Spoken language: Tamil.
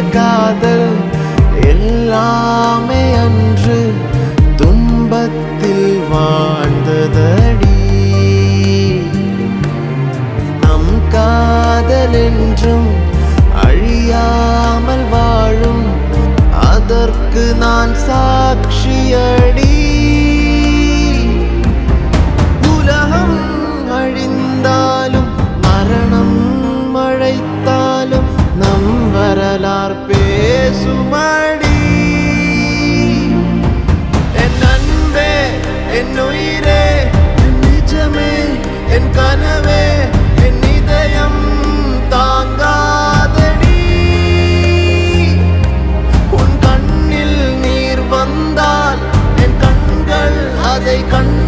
காதல் எல்லாமே அன்று துன்பத்தில் வாழ்ந்ததடி நம் காதல் என்றும் அழியாமல் வாழும் அதற்கு நான் சாட்சியடி உலகம் அழிந்தாலும் மரணம் அழைத்தாலும் நம் வரலாறு பேசுமடி என் அன்பே என் உயிரே என் நிஜமே என் கனவே என் இதயம் தாங்காதடி உன் கண்ணில் நீர் வந்தால் என் கண்கள் அதை கண்